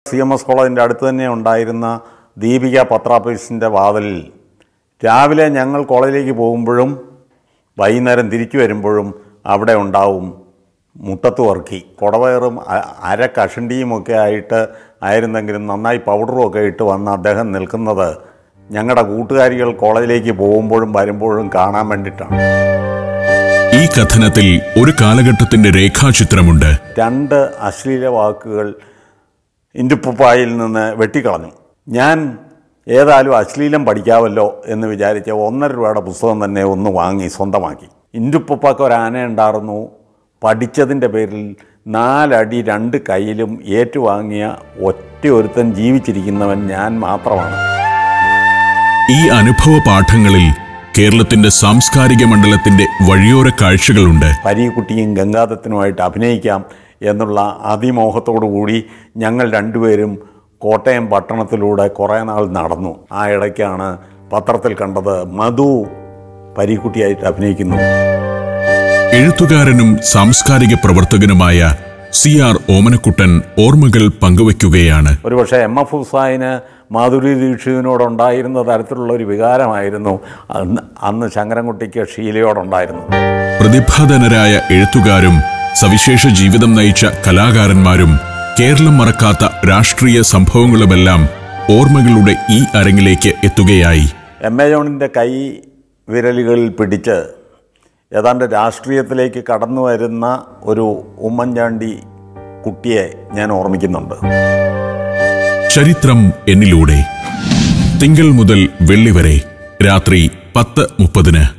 C M S കോളേജിൻ്റെ അടുത്ത് തന്നെ ഉണ്ടായിരുന്ന ദീപിക പത്രാഫീസിൻ്റെ വാതിലിൽ രാവിലെ ഞങ്ങൾ കോളേജിലേക്ക് പോകുമ്പോഴും വൈകുന്നേരം തിരിച്ചു വരുമ്പോഴും അവിടെ ഉണ്ടാവും മുട്ടത്ത് വർക്കി കുടവയറും അ- അര കഷണ്ടിയും ഒക്കെ ആയിട്ട് ആയിരുന്നെങ്കിലും നന്നായി പൗഡറും ഒക്കെ ഇട്ട് വന്ന് അദ്ദേഹം നിൽക്കുന്നത് ഞങ്ങളുടെ കൂട്ടുകാരികൾ കോളേജിലേക്ക് പോകുമ്പോഴും വരുമ്പോഴും കാണാൻ വേണ്ടിയിട്ടാണ് ഈ കഥനത്തിൽ ഒരു കാലഘട്ടത്തിന്റെ രേഖാചിത്രമുണ്ട് രണ്ട് അശ്ലീല വാക്കുകൾ ഇൻറ്റുപ്പുപ്പായിൽ നിന്ന് വെട്ടിക്കളഞ്ഞു ഞാൻ ഏതായാലും അശ്ലീലം പഠിക്കാമല്ലോ എന്ന് വിചാരിച്ച ഒന്നര രൂപയുടെ പുസ്തകം തന്നെ ഒന്ന് വാങ്ങി സ്വന്തമാക്കി ഇൻറ്റുപ്പുപ്പാക്ക് ഒരു ആന ഉണ്ടായിരുന്നു പഠിച്ചതിൻ്റെ പേരിൽ നാലടി രണ്ട് കയ്യിലും ഏറ്റുവാങ്ങിയ ഒറ്റ ഒരുത്തൻ ജീവിച്ചിരിക്കുന്നവൻ ഞാൻ മാത്രമാണ് ഈ അനുഭവ പാഠങ്ങളിൽ കേരളത്തിന്റെ സാംസ്കാരിക മണ്ഡലത്തിന്റെ വഴിയോര കാഴ്ചകളുണ്ട് പരീക്കുട്ടിയും ഗംഗാദത്തിനുമായിട്ട് അഭിനയിക്കാം എന്നുള്ള അതിമോഹത്തോടു കൂടി ഞങ്ങൾ രണ്ടുപേരും കോട്ടയം പട്ടണത്തിലൂടെ കുറേ നാൾ നടന്നു ആ ഇടയ്ക്കാണ് പത്രത്തിൽ കണ്ടത് മധു പരീക്കുട്ടിയായിട്ട് അഭിനയിക്കുന്നു എഴുത്തുകാരനും സാംസ്കാരിക പ്രവർത്തകനുമായ സി ആർ ഓമനക്കുട്ടൻ ഓർമ്മകൾ പങ്കുവയ്ക്കുകയാണ് ഒരുപക്ഷെ എം എഫ് ഹുസായിന് മാധുരി ദീക്ഷിതിനോടുണ്ടായിരുന്ന തരത്തിലുള്ള ഒരു വികാരമായിരുന്നു അന്ന് അന്ന് ശങ്കരൻകുട്ടിക്ക് ഷീലയോടുണ്ടായിരുന്നത് പ്രതിഭാധനരായ എഴുത്തുകാരും സവിശേഷ ജീവിതം നയിച്ച കലാകാരന്മാരും കേരളം മറക്കാത്ത രാഷ്ട്രീയ സംഭവങ്ങളുമെല്ലാം ഓർമ്മകളുടെ ഈ അരങ്ങിലേക്ക് എത്തുകയായി എം എ ജോണിൻ്റെ കൈ വിരലുകളിൽ പിടിച്ച് ഏതാണ്ട് രാഷ്ട്രീയത്തിലേക്ക് കടന്നു വരുന്ന ഒരു ഉമ്മൻചാണ്ടി കുട്ടിയെ ഞാൻ ഓർമ്മിക്കുന്നുണ്ട് ചരിത്രം എന്നിലൂടെ തിങ്കൾ മുതൽ വെള്ളി വരെ രാത്രി പത്ത് മുപ്പതിന്